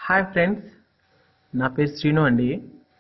Hi friends నా పేరు శ్రీను అండి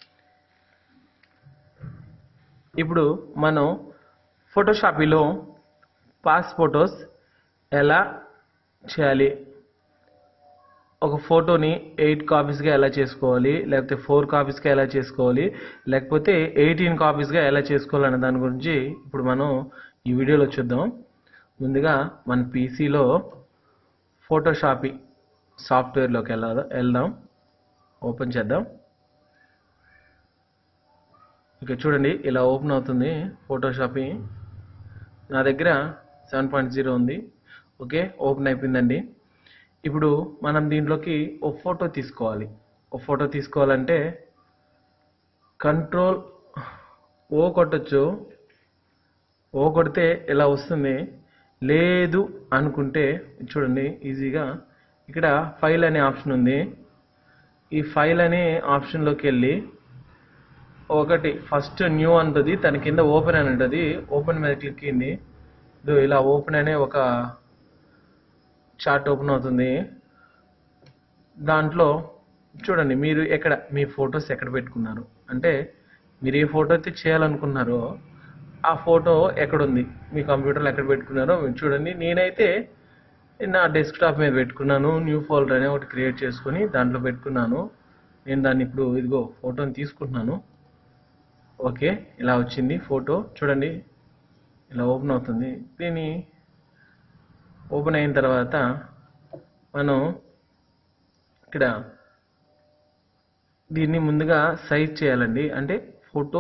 ఇప్పుడు మనం ఫోటోషాపీలో పాస్ ఫొటోస్ ఎలా చేయాలి ఒక ఫోటోని ఎయిట్ కాపీస్గా ఎలా చేసుకోవాలి లేకపోతే ఫోర్ కాపీస్గా ఎలా చేసుకోవాలి లేకపోతే ఎయిటీన్ కాపీస్గా ఎలా చేసుకోవాలనే దాని గురించి ఇప్పుడు మనం ఈ వీడియోలో చూద్దాం ముందుగా మన పీసీలో ఫోటోషాపీ సాఫ్ట్వేర్లోకి వెళ్ళా వెళ్దాం ఓపెన్ చేద్దాం ఇక చూడండి ఇలా ఓపెన్ అవుతుంది ఫోటోషాపీ నా దగ్గర సెవెన్ పాయింట్ జీరో ఉంది ఓకే ఓపెన్ అయిపోయిందండి ఇప్పుడు మనం దీంట్లోకి ఓ ఫోటో తీసుకోవాలి ఓ ఫోటో తీసుకోవాలంటే కంట్రోల్ ఓ కొట్టచ్చు ఓ కొడితే ఇలా వస్తుంది లేదు అనుకుంటే చూడండి ఈజీగా ఇక్కడ ఫైల్ అనే ఆప్షన్ ఉంది ఈ ఫైల్ అనే ఆప్షన్లోకి వెళ్ళి ఒకటి ఫస్ట్ న్యూ అంటుంది తన కింద ఓపెన్ అని ఉంటుంది ఓపెన్ మీద క్లిక్ అయింది ఇదో ఇలా ఓపెన్ అనే ఒక చార్ట్ ఓపెన్ అవుతుంది దాంట్లో చూడండి మీరు ఎక్కడ మీ ఫొటోస్ ఎక్కడ పెట్టుకున్నారు అంటే మీరు ఏ ఫోటో అయితే చేయాలనుకున్నారో ఆ ఫోటో ఎక్కడుంది మీ కంప్యూటర్లో ఎక్కడ పెట్టుకున్నారో మీరు చూడండి నేనైతే నా డెస్క్టాప్ మీద పెట్టుకున్నాను న్యూ ఫోల్డర్ అనే ఒకటి క్రియేట్ చేసుకొని దాంట్లో పెట్టుకున్నాను నేను దాన్ని ఇప్పుడు ఇదిగో ఫోటోని తీసుకుంటున్నాను ఓకే ఇలా వచ్చింది ఫోటో చూడండి ఇలా ఓపెన్ అవుతుంది దీన్ని ఓపెన్ అయిన తర్వాత మనం ఇక్కడ దీన్ని ముందుగా సైజ్ చేయాలండి అంటే ఫోటో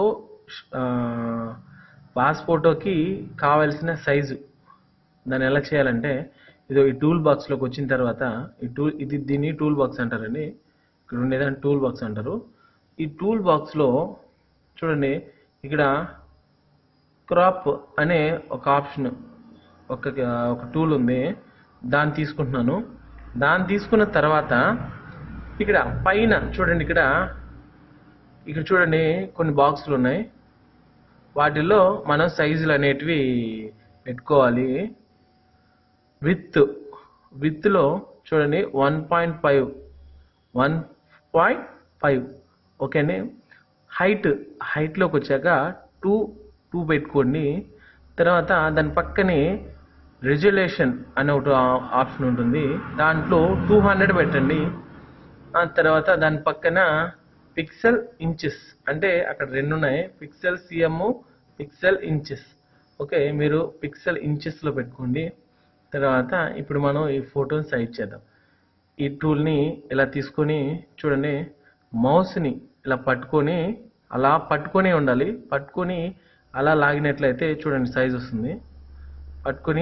పాస్ ఫోటోకి కావాల్సిన సైజు దాన్ని ఎలా చేయాలంటే ఇదో ఈ టూల్ బాక్స్లోకి వచ్చిన తర్వాత ఈ టూల్ ఇది దీన్ని టూల్ బాక్స్ అంటారండి ఇక్కడ ఉండేదాన్ని టూల్ బాక్స్ అంటారు ఈ టూల్ బాక్స్లో చూడండి ఇక్కడ క్రాప్ అనే ఒక ఆప్షన్ ఒక ఒక టూల్ ఉంది దాన్ని తీసుకుంటున్నాను దాన్ని తీసుకున్న తర్వాత ఇక్కడ పైన చూడండి ఇక్కడ ఇక్కడ చూడండి కొన్ని బాక్సులు ఉన్నాయి వాటిల్లో మనం సైజులు అనేటివి పెట్టుకోవాలి విత్ విత్లో చూడండి one point five one point five okay అండి హైట్ హైట్లోకి వచ్చాక టూ టూ పెట్టుకోండి తర్వాత దాని పక్కనే రెజల్యూషన్ అనే ఒకటి ఆప్షన్ ఉంటుంది దాంట్లో టూ హండ్రెడ్ పెట్టండి ఆ తర్వాత దాని పక్కన పిక్సెల్ ఇంచెస్ అంటే అక్కడ రెండు ఉన్నాయి pixel CM pixel inches okay మీరు పిక్సెల్ ఇంచెస్లో పెట్టుకోండి తర్వాత ఇప్పుడు మనం ఈ ఫోటోని సైజ్ చేద్దాం ఈ టూల్ని ఇలా తీసుకొని చూడండి మౌస్ని ఇలా పట్టుకొని అలా పట్టుకొని ఉండాలి పట్టుకొని అలా లాగినట్లయితే చూడండి సైజ్ వస్తుంది పట్టుకొని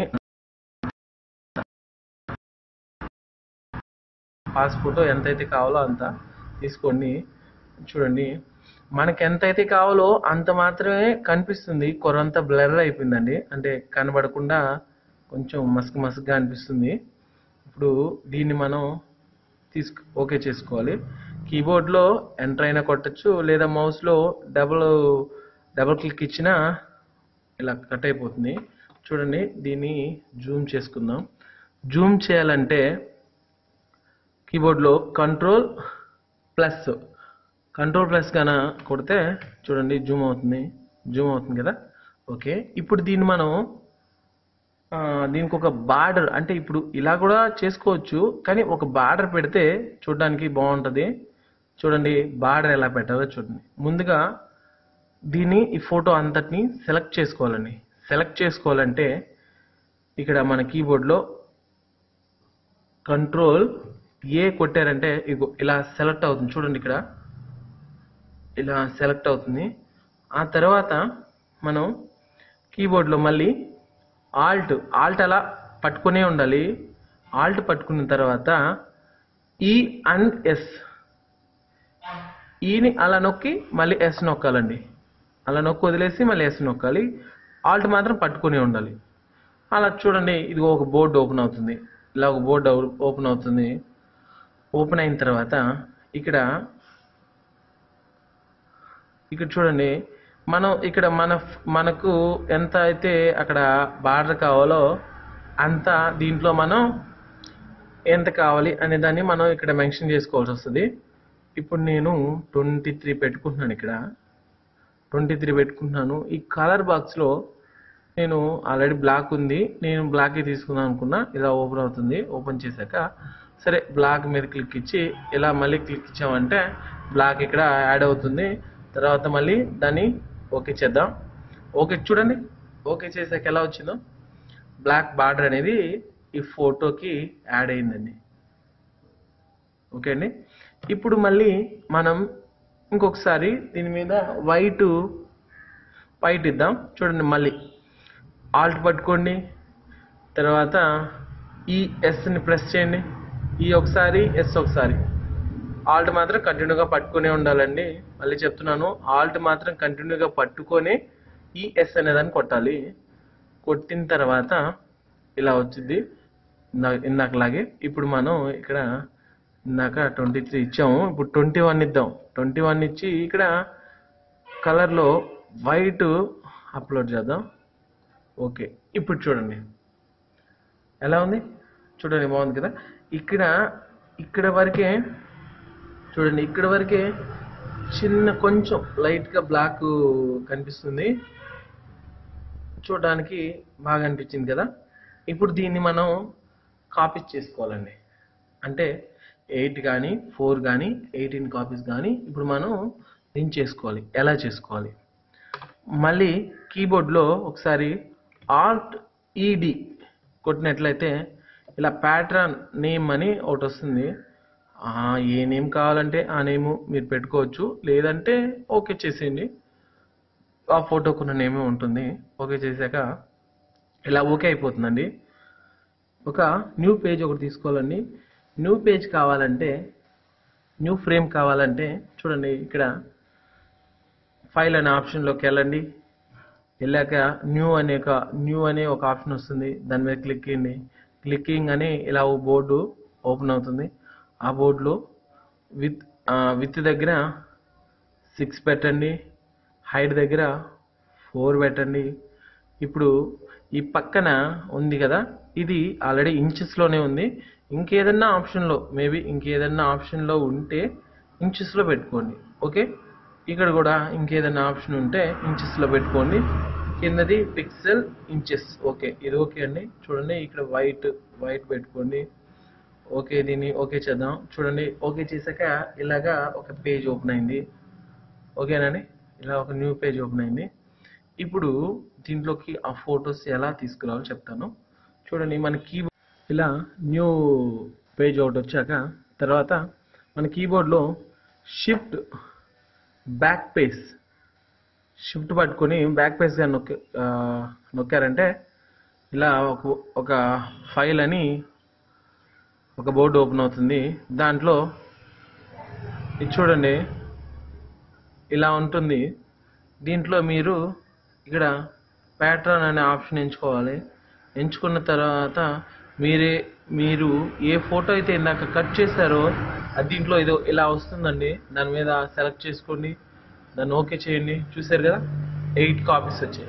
పాస్ ఫోటో ఎంతైతే కావాలో అంత తీసుకోండి చూడండి మనకి ఎంతైతే కావాలో అంత మాత్రమే కనిపిస్తుంది కొరంత బ్లర్ అయిపోయిందండి అంటే కనబడకుండా కొంచెం మసక మసకగా అనిపిస్తుంది ఇప్పుడు దీన్ని మనం తీసుకు ఓకే చేసుకోవాలి కీబోర్డ్లో ఎంటర్ అయినా కొట్టచ్చు లేదా మౌస్లో డబుల్ డబుల్ క్లిక్ ఇచ్చినా ఇలా కట్ అయిపోతుంది చూడండి దీన్ని జూమ్ చేసుకుందాం జూమ్ చేయాలంటే కీబోర్డ్లో కంట్రోల్ ప్లస్ కంట్రోల్ ప్లస్ కన కొడితే చూడండి జూమ్ అవుతుంది జూమ్ అవుతుంది కదా ఓకే ఇప్పుడు దీన్ని మనం దీనికి ఒక బార్డర్ అంటే ఇప్పుడు ఇలా కూడా చేసుకోవచ్చు కానీ ఒక బార్డర్ పెడితే చూడడానికి బాగుంటుంది చూడండి బార్డర్ ఎలా పెట్టాలో చూడండి ముందుగా దీన్ని ఈ ఫోటో అంతటిని సెలెక్ట్ చేసుకోవాలండి సెలెక్ట్ చేసుకోవాలంటే ఇక్కడ మన కీబోర్డ్లో కంట్రోల్ ఏ కొట్టారంటే ఇగో ఇలా సెలెక్ట్ అవుతుంది చూడండి ఇక్కడ ఇలా సెలెక్ట్ అవుతుంది ఆ తర్వాత మనం కీబోర్డ్లో మళ్ళీ ఆల్ట్ ఆల్ట్ అలా పట్టుకునే ఉండాలి ఆల్ట్ పట్టుకున్న తర్వాత ఈ అండ్ ఎస్ ఈని అలా నొక్కి మళ్ళీ ఎస్ నొక్కాలండి అలా నొక్కి వదిలేసి మళ్ళీ ఎస్ నొక్కాలి ఆల్ట్ మాత్రం పట్టుకునే ఉండాలి అలా చూడండి ఇది ఒక బోర్డు ఓపెన్ అవుతుంది ఇలా ఒక బోర్డు ఓపెన్ అవుతుంది ఓపెన్ అయిన తర్వాత ఇక్కడ ఇక్కడ చూడండి మనం ఇక్కడ మన మనకు ఎంత అయితే అక్కడ బార్డర్ కావాలో అంత దీంట్లో మనం ఎంత కావాలి అనే దాన్ని మనం ఇక్కడ మెన్షన్ చేసుకోవాల్సి వస్తుంది ఇప్పుడు నేను ట్వంటీ త్రీ పెట్టుకుంటున్నాను ఇక్కడ ట్వంటీ త్రీ పెట్టుకుంటున్నాను ఈ కలర్ బాక్స్లో నేను ఆల్రెడీ బ్లాక్ ఉంది నేను బ్లాక్ తీసుకుందాం అనుకున్నా ఇలా ఓపెన్ అవుతుంది ఓపెన్ చేశాక సరే బ్లాక్ మీద క్లిక్ ఇచ్చి ఇలా మళ్ళీ క్లిక్ ఇచ్చామంటే బ్లాక్ ఇక్కడ యాడ్ అవుతుంది తర్వాత మళ్ళీ దాన్ని ఓకే చేద్దాం ఓకే చూడండి ఓకే చేశాక ఎలా వచ్చిందో బ్లాక్ బార్డర్ అనేది ఈ ఫోటోకి యాడ్ అయిందండి ఓకే అండి ఇప్పుడు మళ్ళీ మనం ఇంకొకసారి దీని మీద వైట్ వైట్ ఇద్దాం చూడండి మళ్ళీ ఆల్ట్ పట్టుకోండి తర్వాత ఈ ఎస్ని ప్రెస్ చేయండి ఈ ఒకసారి ఎస్ ఒకసారి ఆల్ట్ మాత్రం కంటిన్యూగా పట్టుకునే ఉండాలండి మళ్ళీ చెప్తున్నాను ఆల్ట్ మాత్రం కంటిన్యూగా పట్టుకొని ఈ ఎస్ అనేదాన్ని కొట్టాలి కొట్టిన తర్వాత ఇలా వచ్చింది ఇందా ఇందాకలాగే ఇప్పుడు మనం ఇక్కడ ఇందాక ట్వంటీ త్రీ ఇచ్చాము ఇప్పుడు ట్వంటీ వన్ ఇద్దాం ట్వంటీ వన్ ఇచ్చి ఇక్కడ కలర్లో వైట్ అప్లోడ్ చేద్దాం ఓకే ఇప్పుడు చూడండి ఎలా ఉంది చూడండి బాగుంది కదా ఇక్కడ ఇక్కడ వరకే చూడండి ఇక్కడ వరకే చిన్న కొంచెం లైట్గా బ్లాక్ కనిపిస్తుంది చూడడానికి బాగా అనిపించింది కదా ఇప్పుడు దీన్ని మనం కాపీ చేసుకోవాలండి అంటే ఎయిట్ కానీ ఫోర్ కానీ ఎయిటీన్ కాపీస్ కానీ ఇప్పుడు మనం దీన్ని చేసుకోవాలి ఎలా చేసుకోవాలి మళ్ళీ కీబోర్డ్లో ఒకసారి ఆల్ట్ ఈడి కొట్టినట్లయితే ఇలా ప్యాటర్న్ నేమ్ అని ఒకటి వస్తుంది ఆ, ఏ నేమ్ కావాలంటే ఆ నేమ్ మీరు పెట్టుకోవచ్చు లేదంటే ఓకే చేసేయండి ఆ ఫోటోకున్న నేమే ఉంటుంది ఓకే చేశాక ఇలా ఓకే అయిపోతుందండి ఒక న్యూ పేజ్ ఒకటి తీసుకోవాలండి న్యూ పేజ్ కావాలంటే న్యూ ఫ్రేమ్ కావాలంటే చూడండి ఇక్కడ ఫైల్ అనే ఆప్షన్లోకి వెళ్ళండి వెళ్ళాక న్యూ అనే ఒక న్యూ అనే ఒక ఆప్షన్ వస్తుంది దాని మీద క్లిక్ చేయండి క్లిక్కింగ్ అని ఇలా ఓ బోర్డు ఓపెన్ అవుతుంది ఆ బోర్డులో విత్ విత్ దగ్గర సిక్స్ పెట్టండి హైట్ దగ్గర ఫోర్ పెట్టండి ఇప్పుడు ఈ పక్కన ఉంది కదా ఇది ఆల్రెడీ ఇంచెస్లోనే ఉంది ఇంకేదన్నా ఆప్షన్లో మేబీ ఇంకేదన్నా ఆప్షన్లో ఉంటే ఇంచెస్లో పెట్టుకోండి ఓకే ఇక్కడ కూడా ఇంకేదైనా ఆప్షన్ ఉంటే ఇంచెస్లో పెట్టుకోండి కిందది పిక్సెల్ ఇంచెస్ ఓకే ఇది ఓకే అండి చూడండి ఇక్కడ వైట్ వైట్ పెట్టుకోండి ఓకే దీన్ని ఓకే చేద్దాం చూడండి ఓకే చేశాక ఇలాగా ఒక పేజ్ ఓపెన్ అయింది ఓకేనండి ఇలా ఒక న్యూ పేజ్ ఓపెన్ అయింది ఇప్పుడు దీంట్లోకి ఆ ఫొటోస్ ఎలా తీసుకురావాలో చెప్తాను చూడండి మన కీబోర్డ్ ఇలా న్యూ పేజ్ ఒకటి వచ్చాక తర్వాత మన కీబోర్డ్లో షిఫ్ట్ బ్యాక్ పేస్ షిఫ్ట్ పట్టుకొని బ్యాక్ పేస్ కానీ నొక్కి ఆ, నొక్కారంటే ఇలా ఒక ఒక ఫైల్ అని ఒక బోర్డు ఓపెన్ అవుతుంది దాంట్లో ఇది చూడండి ఇలా ఉంటుంది దీంట్లో మీరు ఇక్కడ ప్యాటర్న్ అనే ఆప్షన్ ఎంచుకోవాలి ఎంచుకున్న తర్వాత మీరే మీరు ఏ ఫోటో అయితే ఇందాక కట్ చేశారో అది దీంట్లో ఇది ఇలా వస్తుందండి దాని మీద సెలెక్ట్ చేసుకోండి దాన్ని ఓకే చేయండి చూసారు కదా ఎయిట్ కాపీస్ వచ్చాయి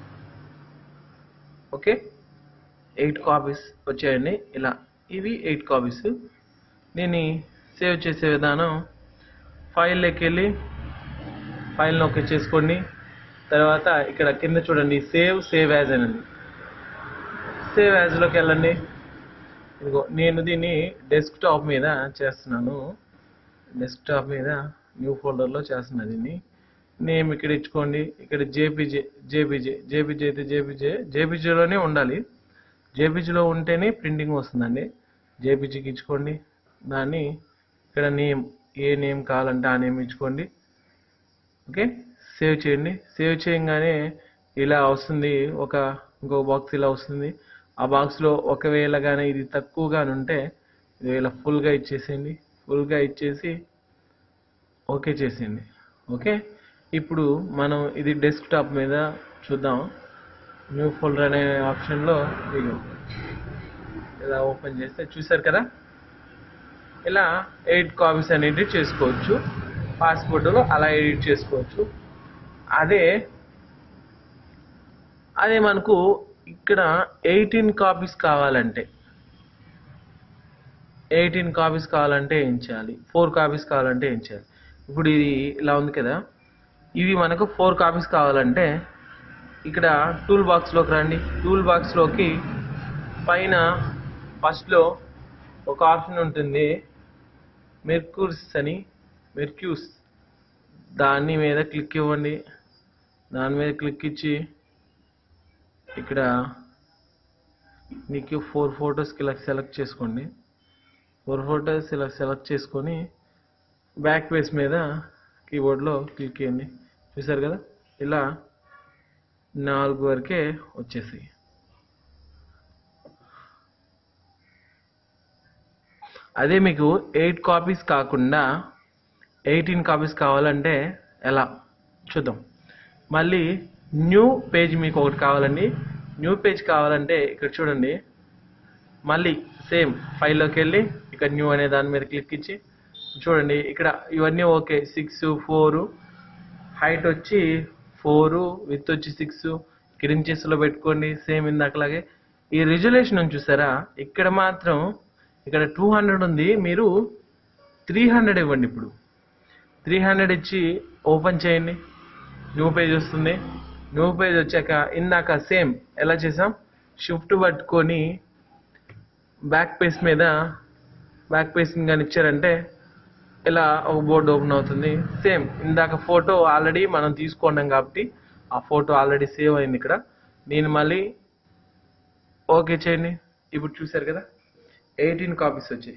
ఓకే ఎయిట్ కాపీస్ వచ్చాయండి ఇలా ఇవి ఎయిట్ కాపీస్ దీన్ని సేవ్ చేసే విధానం ఫైల్లోకి వెళ్ళి ఫైల్ ఓకే చేసుకోండి తర్వాత ఇక్కడ కింద చూడండి సేవ్ సేవ్ యాజ్ అని ఉంది సేవ్ యాజ్లోకి వెళ్ళండి ఇదిగో నేను దీన్ని డెస్క్టాప్ మీద చేస్తున్నాను డెస్క్టాప్ మీద న్యూ ఫోల్డర్లో చేస్తున్నా దీన్ని నేమ్ ఇక్కడ ఇచ్చుకోండి ఇక్కడ జేపీజే జేపీజే జేపీజే అయితే జేపీజే జేపీజేలోనే ఉండాలి జేపీజీలో ఉంటేనే ప్రింటింగ్ వస్తుందండి జేపీజీకి ఇచ్చుకోండి దాన్ని ఇక్కడ నేమ్ ఏ నేమ్ కావాలంటే ఆ నేమ్ ఇచ్చుకోండి ఓకే సేవ్ చేయండి సేవ్ చేయగానే ఇలా వస్తుంది ఒక ఇంకో బాక్స్ ఇలా వస్తుంది ఆ బాక్స్లో ఒకవేళ కానీ ఇది తక్కువగా ఉంటే ఇది ఇలా ఫుల్గా ఇచ్చేసేయండి ఫుల్గా ఇచ్చేసి ఓకే చేసేయండి ఓకే ఇప్పుడు మనం ఇది డెస్క్టాప్ మీద చూద్దాం న్యూ ఫోల్డర్ అనే ఆప్షన్లో ఇదిగో ఇలా ఓపెన్ చేస్తే చూసారు కదా ఇలా ఎయిట్ కాపీస్ అనేది చేసుకోవచ్చు పాస్పోర్ట్లో అలా ఎడిట్ చేసుకోవచ్చు అదే అదే మనకు ఇక్కడ ఎయిటీన్ కాపీస్ కావాలంటే ఎయిటీన్ కాపీస్ కావాలంటే ఏం చేయాలి ఫోర్ కాపీస్ కావాలంటే ఏం చేయాలి ఇప్పుడు ఇది ఇలా ఉంది కదా ఇవి మనకు ఫోర్ కాపీస్ కావాలంటే ఇక్కడ టూల్ బాక్స్లోకి రండి టూల్ బాక్స్లోకి పైన ఫస్ట్లో ఒక ఆప్షన్ ఉంటుంది మెర్క్యూర్స్ అని మెర్క్యూస్ దాని మీద క్లిక్ ఇవ్వండి దాని మీద క్లిక్ ఇచ్చి ఇక్కడ మీకు ఫోర్ ఫొటోస్కి ఇలా సెలెక్ట్ చేసుకోండి ఫోర్ ఫొటోస్ ఇలా సెలెక్ట్ చేసుకొని బ్యాక్ పేస్ మీద కీబోర్డ్లో క్లిక్ చేయండి చూసారు కదా ఇలా నాలుగు వరకే వచ్చేసాయి అదే మీకు ఎయిట్ కాపీస్ కాకుండా ఎయిటీన్ కాపీస్ కావాలంటే ఎలా చూద్దాం మళ్ళీ న్యూ పేజ్ మీకు ఒకటి కావాలండి న్యూ పేజ్ కావాలంటే ఇక్కడ చూడండి మళ్ళీ సేమ్ ఫైల్లోకి వెళ్ళి ఇక్కడ న్యూ అనే దాని మీద క్లిక్ ఇచ్చి చూడండి ఇక్కడ ఇవన్నీ ఓకే సిక్స్ ఫోరు హైట్ వచ్చి ఫోరు విత్ వచ్చి సిక్స్ లో పెట్టుకోండి సేమ్ ఇందాకలాగే ఈ రిజల్యూషన్ చూసారా ఇక్కడ మాత్రం ఇక్కడ టూ హండ్రెడ్ ఉంది మీరు త్రీ హండ్రెడ్ ఇవ్వండి ఇప్పుడు త్రీ హండ్రెడ్ ఇచ్చి ఓపెన్ చేయండి న్యూ పేజ్ వస్తుంది న్యూ పేజ్ వచ్చాక ఇందాక సేమ్ ఎలా చేసాం షిఫ్ట్ పట్టుకొని బ్యాక్ పేస్ మీద బ్యాక్ పేసింగ్ కానీ ఇచ్చారంటే ఇలా ఒక బోర్డు ఓపెన్ అవుతుంది సేమ్ ఇందాక ఫోటో ఆల్రెడీ మనం తీసుకున్నాం కాబట్టి ఆ ఫోటో ఆల్రెడీ సేవ్ అయింది ఇక్కడ నేను మళ్ళీ ఓకే చేయండి ఇప్పుడు చూసారు కదా ఎయిటీన్ కాపీస్ వచ్చాయి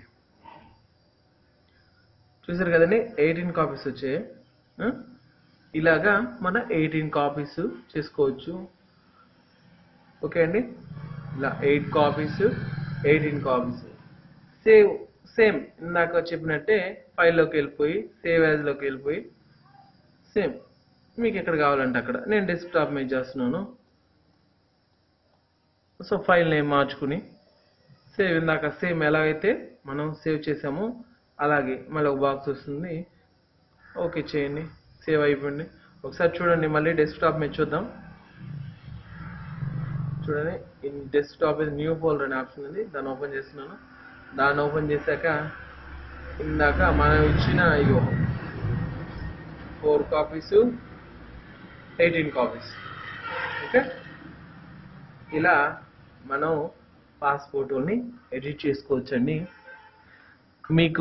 చూసారు కదండి ఎయిటీన్ కాపీస్ వచ్చాయి ఆ? ఇలాగా మన ఎయిటీన్ కాపీస్ చేసుకోవచ్చు ఓకే అండి ఇలా eight copies eighteen copies save same ఇందాక చెప్పినట్టే ఫైల్లోకి వెళ్ళిపోయి సేవ్ యాజ్లోకి వెళ్ళిపోయి సేమ్ మీకు ఎక్కడ కావాలంటే అక్కడ నేను డెస్క్టాప్ మీద చేస్తున్నాను సో ఫైల్ నేమ్ మార్చుకుని సేవ్ ఇందాక సేమ్ ఎలాగైతే మనం సేవ్ చేసామో అలాగే మళ్ళీ ఒక బాక్స్ వస్తుంది ఓకే చేయండి సేవ్ అయిపోయింది ఒకసారి చూడండి మళ్ళీ డెస్క్టాప్ మీద చూద్దాం చూడండి ఇన్ డెస్క్టాప్ ఇది న్యూ ఫోల్డర్ అనే ఆప్షన్ ఉంది దాన్ని ఓపెన్ చేస్తున్నాను దాన్ని ఓపెన్ చేశాక ఇందాక మనం ఇచ్చిన ఇగో four copies eighteen copies okay ఇలా మనం పాస్ ఫోటోని ఎడిట్ చేసుకోవచ్చండి మీకు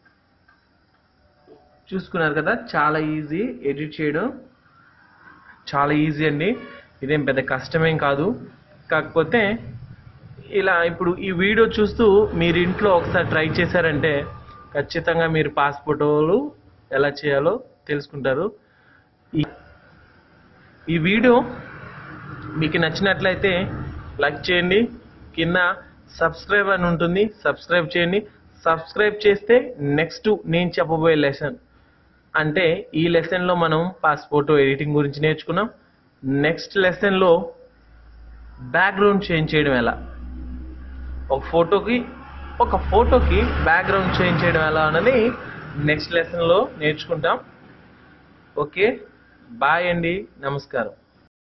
చూసుకున్నారు కదా చాలా ఈజీ ఎడిట్ చేయడం చాలా ఈజీ అండి ఇదేం పెద్ద కష్టమేం కాదు కాకపోతే ఇలా ఇప్పుడు ఈ వీడియో చూస్తూ మీరు ఇంట్లో ఒకసారి ట్రై చేశారంటే ఖచ్చితంగా మీరు పాస్ ఫోటోలు ఎలా చేయాలో తెలుసుకుంటారు ఈ ఈ వీడియో మీకు నచ్చినట్లయితే లైక్ చేయండి కింద సబ్స్క్రైబ్ అని ఉంటుంది సబ్స్క్రైబ్ చేయండి సబ్స్క్రైబ్ చేస్తే నెక్స్ట్ నేను చెప్పబోయే లెసన్ అంటే ఈ లెసన్లో మనం పాస్పోర్ట్ ఎడిటింగ్ గురించి నేర్చుకున్నాం నెక్స్ట్ లెసన్లో బ్యాక్గ్రౌండ్ చేంజ్ చేయడం ఎలా ఒక ఫోటోకి ఒక ఫోటోకి బ్యాక్గ్రౌండ్ చేంజ్ చేయడం ఎలా అన్నది నెక్స్ట్ లెసన్లో నేర్చుకుంటాం ఓకే బాయ్ అండి నమస్కారం